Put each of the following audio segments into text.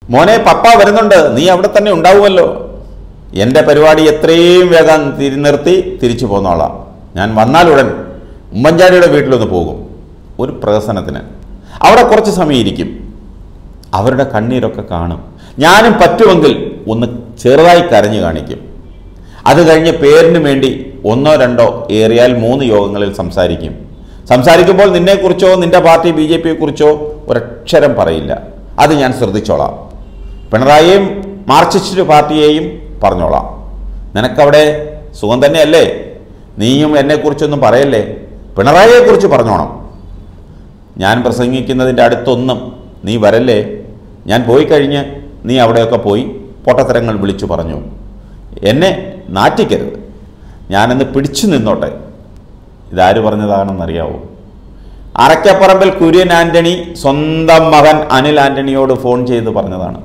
മോനെ പപ്പ വരുന്നുണ്ട് നീ അവിടെ തന്നെ ഉണ്ടാവുമല്ലോ എൻ്റെ പരിപാടി എത്രയും വേഗം തിരി നിർത്തി തിരിച്ചു പോന്നോളാം ഞാൻ വന്നാലുടൻ ഉമ്മൻചാണ്ടിയുടെ വീട്ടിലൊന്ന് പോകും ഒരു പ്രഹസനത്തിന് അവിടെ കുറച്ച് സമയം ഇരിക്കും അവരുടെ കണ്ണീരൊക്കെ കാണും ഞാനും പറ്റുമെങ്കിൽ ഒന്ന് ചെറുതായി കരഞ്ഞു കാണിക്കും അത് കഴിഞ്ഞ് പേരിന് വേണ്ടി ഒന്നോ രണ്ടോ ഏറിയാൽ മൂന്ന് യോഗങ്ങളിൽ സംസാരിക്കും സംസാരിക്കുമ്പോൾ നിന്നെക്കുറിച്ചോ നിന്റെ പാർട്ടി ബി ജെ പിയെക്കുറിച്ചോ ഒരക്ഷരം പറയില്ല അത് ഞാൻ ശ്രദ്ധിച്ചോളാം പിണറായിയും മാർക്സിസ്റ്റ് പാർട്ടിയെയും പറഞ്ഞോളാം നിനക്കവിടെ സുഖം തന്നെയല്ലേ നീയും എന്നെക്കുറിച്ചൊന്നും പറയല്ലേ പിണറായിയെക്കുറിച്ച് പറഞ്ഞോണം ഞാൻ പ്രസംഗിക്കുന്നതിൻ്റെ അടുത്തൊന്നും നീ വരല്ലേ ഞാൻ പോയി കഴിഞ്ഞ് നീ അവിടെയൊക്കെ പോയി പൊട്ടത്തരങ്ങൾ വിളിച്ചു പറഞ്ഞു എന്നെ നാറ്റിക്കരുത് ഞാനൊന്ന് പിടിച്ചു നിന്നോട്ടെ ഇതാര് പറഞ്ഞതാണെന്നറിയാവോ അറക്കപ്പറമ്പിൽ കുര്യൻ ആന്റണി സ്വന്തം മകൻ അനിൽ ആന്റണിയോട് ഫോൺ ചെയ്ത് പറഞ്ഞതാണ്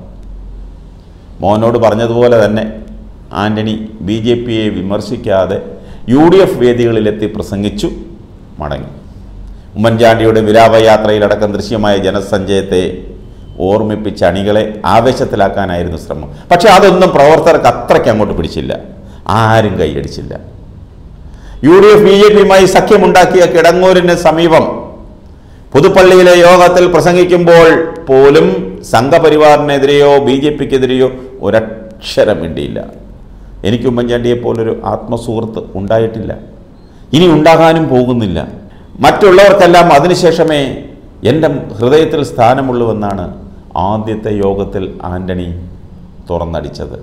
മോനോട് പറഞ്ഞതുപോലെ തന്നെ ആന്റണി ബി ജെ പിയെ വിമർശിക്കാതെ യു ഡി എഫ് വേദികളിലെത്തി പ്രസംഗിച്ചു മടങ്ങി ഉമ്മൻചാണ്ടിയുടെ വിലാപയാത്രയിലടക്കം ദൃശ്യമായ ജനസഞ്ചയത്തെ ഓർമ്മിപ്പിച്ച അണികളെ ആവേശത്തിലാക്കാനായിരുന്നു ശ്രമം പക്ഷെ അതൊന്നും പ്രവർത്തകർക്ക് അത്രയ്ക്ക് അങ്ങോട്ട് പിടിച്ചില്ല ആരും കൈയടിച്ചില്ല U D F B J പിയുമായി സഖ്യമുണ്ടാക്കിയ കിടങ്ങൂരിന് സമീപം പുതുപ്പള്ളിയിലെ യോഗത്തിൽ പ്രസംഗിക്കുമ്പോൾ പോലും സംഘപരിവാറിനെതിരെയോ ബി ജെ പിക്കെതിരെയോ ഒരക്ഷരം മിണ്ടിയില്ല എനിക്ക് ഉമ്മൻചാണ്ടിയെ പോലൊരു ആത്മസുഹൃത്ത് ഉണ്ടായിട്ടില്ല ഇനി ഉണ്ടാകാനും പോകുന്നില്ല മറ്റുള്ളവർക്കെല്ലാം അതിനുശേഷമേ എൻ്റെ ഹൃദയത്തിൽ സ്ഥാനമുള്ളൂവെന്നാണ് ആദ്യത്തെ യോഗത്തിൽ ആൻ്റണി തുറന്നടിച്ചത്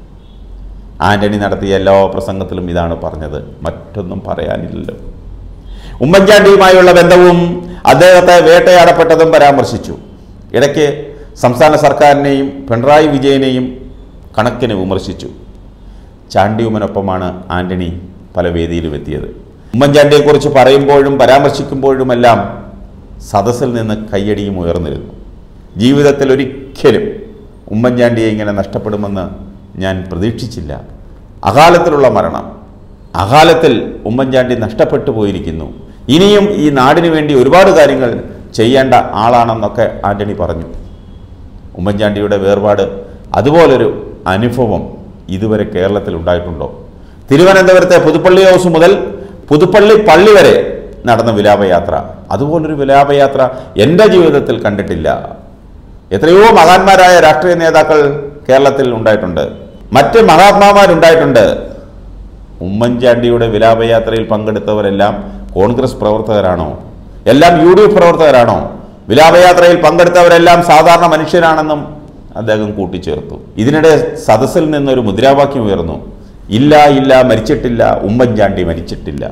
ആൻ്റണി നടത്തിയ എല്ലാ പ്രസംഗത്തിലും ഇതാണ് പറഞ്ഞത് മറ്റൊന്നും പറയാനില്ലല്ലോ ഉമ്മൻചാണ്ടിയുമായുള്ള ബന്ധവും അദ്ദേഹത്തെ വേട്ടയാടപ്പെട്ടതും പരാമർശിച്ചു ഇടയ്ക്ക് സംസ്ഥാന സർക്കാരിനെയും പിണറായി വിജയനെയും കണക്കിന് വിമർശിച്ചു ചാണ്ടിയുമനൊപ്പമാണ് ആന്റണി പല വേദിയിലും എത്തിയത് ഉമ്മൻചാണ്ടിയെക്കുറിച്ച് പറയുമ്പോഴും പരാമർശിക്കുമ്പോഴുമെല്ലാം സദസ്സിൽ നിന്ന് കയ്യടിയും ഉയർന്നിരുന്നു ജീവിതത്തിൽ ഒരിക്കലും ഉമ്മൻചാണ്ടിയെ ഇങ്ങനെ നഷ്ടപ്പെടുമെന്ന് ഞാൻ പ്രതീക്ഷിച്ചില്ല അകാലത്തിലുള്ള മരണം അകാലത്തിൽ ഉമ്മൻചാണ്ടി നഷ്ടപ്പെട്ടു പോയിരിക്കുന്നു ഇനിയും ഈ നാടിനു വേണ്ടി ഒരുപാട് കാര്യങ്ങൾ ചെയ്യേണ്ട ആളാണെന്നൊക്കെ ആന്റണി പറഞ്ഞു ഉമ്മൻചാണ്ടിയുടെ വേർപാട് അതുപോലൊരു അനുഭവം ഇതുവരെ കേരളത്തിൽ ഉണ്ടായിട്ടുണ്ടോ തിരുവനന്തപുരത്തെ പുതുപ്പള്ളി ഹൗസ് മുതൽ പുതുപ്പള്ളി പള്ളി വരെ നടന്ന വിലാപയാത്ര അതുപോലൊരു വിലാപയാത്ര എൻ്റെ ജീവിതത്തിൽ കണ്ടിട്ടില്ല എത്രയോ മഹാന്മാരായ രാഷ്ട്രീയ നേതാക്കൾ കേരളത്തിൽ ഉണ്ടായിട്ടുണ്ട് മറ്റ് മഹാത്മാമാരുണ്ടായിട്ടുണ്ട് ഉമ്മൻചാണ്ടിയുടെ വിലാപയാത്രയിൽ പങ്കെടുത്തവരെല്ലാം കോൺഗ്രസ് പ്രവർത്തകരാണോ എല്ലാം യു ഡി എഫ് പ്രവർത്തകരാണോ വിലാപയാത്രയിൽ പങ്കെടുത്തവരെല്ലാം സാധാരണ മനുഷ്യരാണെന്നും അദ്ദേഹം കൂട്ടിച്ചേർത്തു ഇതിനിടെ സദസ്സിൽ നിന്നൊരു മുദ്രാവാക്യം ഉയർന്നു ഇല്ല ഇല്ല മരിച്ചിട്ടില്ല ഉമ്മൻചാണ്ടി മരിച്ചിട്ടില്ല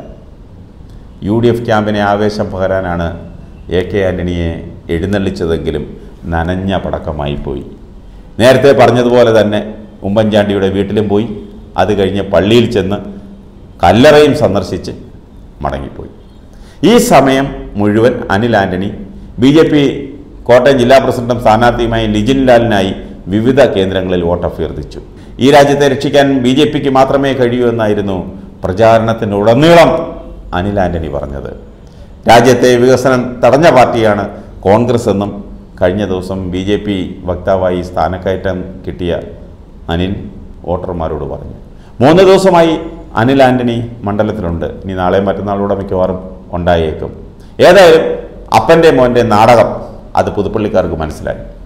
യു ഡി എഫ് ക്യാമ്പിനെ ആവേശം പകരാനാണ് എ കെ ആൻ്റണിയെ എഴുന്നള്ളിച്ചതെങ്കിലും നനഞ്ഞ പടക്കമായി പോയി നേരത്തെ പറഞ്ഞതുപോലെ തന്നെ ഉമ്മൻചാണ്ടിയുടെ വീട്ടിലും പോയി അത് കഴിഞ്ഞ് പള്ളിയിൽ ചെന്ന് കല്ലറയും സന്ദർശിച്ച് മടങ്ങിപ്പോയി ഈ സമയം മുഴുവൻ Anil Antony B J P Kottayam ജില്ലാ പ്രസിഡന്റും സ്ഥാനാർത്ഥിയുമായി ലിജിൻ ലാലിനായി വിവിധ കേന്ദ്രങ്ങളിൽ വോട്ട് അഭ്യർത്ഥിച്ചു ഈ രാജ്യത്തെ രക്ഷിക്കാൻ ബി ജെ പിക്ക് മാത്രമേ കഴിയൂ എന്നായിരുന്നു പ്രചാരണത്തിനുടനീളം അനിൽ ആൻ്റണി പറഞ്ഞത് രാജ്യത്തെ വികസനം തടഞ്ഞ പാർട്ടിയാണ് കോൺഗ്രസ് എന്നും കഴിഞ്ഞ ദിവസം ബി ജെ പി വക്താവായി സ്ഥാനക്കയറ്റം കിട്ടിയ അനിൽ വോട്ടർമാരോട് പറഞ്ഞു മൂന്ന് ദിവസമായി അനിൽ ആൻ്റണി മണ്ഡലത്തിലുണ്ട് ഇനി നാളെ മറ്റന്നാളൂടെ മിക്കവാറും ഉണ്ടായേക്കും ഏതായാലും അപ്പൻ്റെ മോൻ്റെ നാടകം അത് പുതുപ്പള്ളിക്കാർക്ക് മനസ്സിലായി